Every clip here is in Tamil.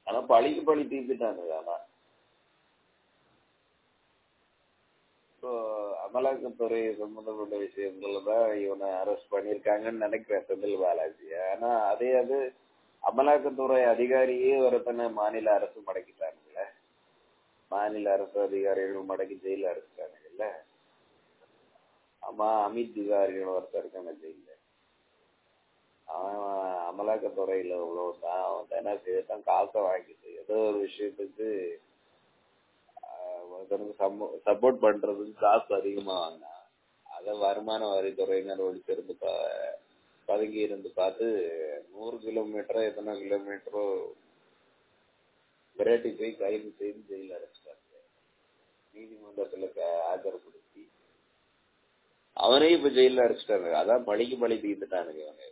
ஆனா பழிக்கு பழி தீர்த்துட்டாங்க ஆனா இப்போ அமலாக்கத்துறை சம்பந்தப்பட்ட விஷயத்துல தான் இவனை அரெஸ்ட் பண்ணியிருக்காங்கன்னு நினைக்கிறேன் செந்தில் பாலாஜி ஆனா அதே அது அமலாக்கத்துறை அதிகாரியே ஒருத்தனை மாநில அரசு மடக்கிட்டாங்கல்ல மாநில அரசு அதிகாரிகள் மடக்கி ஜெயில அடைச்சிட்டாங்கல்ல ஆமா அமித் திகாரிகள் ஒருத்தர் இருக்கான ஜெயில அவன் அமலாக்கத்துறையில உள்ளவன் அவன் என்ன செய்யத்தான் காசை வாங்கிட்டு ஏதோ ஒரு விஷயத்துக்கு ஒருத்தருக்கு சப்போர்ட் பண்றதுக்கு காசு அதிகமா வாங்கினான் அதை வருமான வரித்துறையினர் ஒழிச்சிருந்து பதுங்கி இருந்து பார்த்து நூறு கிலோமீட்டரோ எத்தனை கிலோமீட்டரோ விரட்டி போய் கைது செய்து ஜெயில அடைச்சிட்டாங்க நீதிமன்றத்துல ஆஜர்படுத்தி அவனே இப்ப ஜெயில அடைச்சிட்டாங்க அதான் பழிக்கு பழி தீர்த்துட்டானுங்க அவனே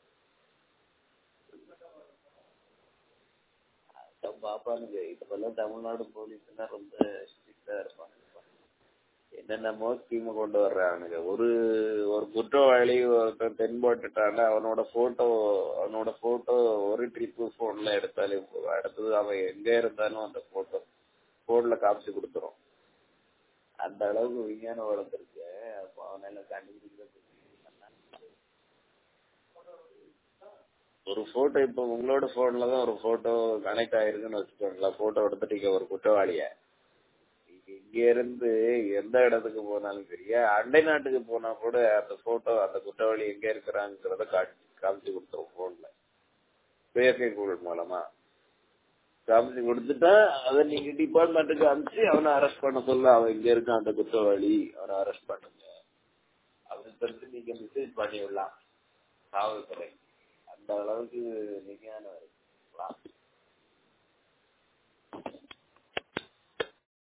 பாப்பானுங்க இப்பெல்லாம் தமிழ்நாடு போலீஸ்னா ரொம்ப ஸ்ட்ரிக்டா இருப்பாங்க என்னென்னமோ ஸ்கீம் கொண்டு வர்றானுங்க ஒரு ஒரு குற்றவாளி ஒருத்தன் தென்பட்டுட்டான அவனோட போட்டோ அவனோட போட்டோ ஒரு ட்ரிப்பு போன்ல எடுத்தாலே போதும் அடுத்தது அவன் எங்க இருந்தாலும் அந்த போட்டோ போன்ல காமிச்சு கொடுத்துரும் அந்த அளவுக்கு விஞ்ஞானம் வளர்ந்துருக்கு அப்போ அவனால கண்டுபிடிக்கிறது ஒரு போட்டோ இப்போ உங்களோட போன்ல தான் ஒரு போட்டோ கனெக்ட் ஆயிருக்குன்னு வச்சுக்கோங்களேன் போட்டோ எடுத்துட்டீங்க ஒரு குற்றவாளிய இங்க இருந்து எந்த இடத்துக்கு போனாலும் சரி அண்டை நாட்டுக்கு போனா கூட அந்த போட்டோ அந்த குற்றவாளி எங்க இருக்கிறாங்கிறத காமிச்சு கொடுத்துரும் போன்ல செயற்கை கோள் மூலமா காமிச்சு கொடுத்துட்டா அதை நீங்க டிபார்ட்மெண்ட்டுக்கு அனுப்பிச்சு அவனை அரெஸ்ட் பண்ண சொல்ல அவன் இங்க இருக்கான் அந்த குற்றவாளி அவனை அரெஸ்ட் பண்ணுங்க அப்படின்னு சொல்லிட்டு நீங்க மெசேஜ் பண்ணி விடலாம் காவல்துறை அந்த அளவுக்கு விஞ்ஞானம் இருக்கு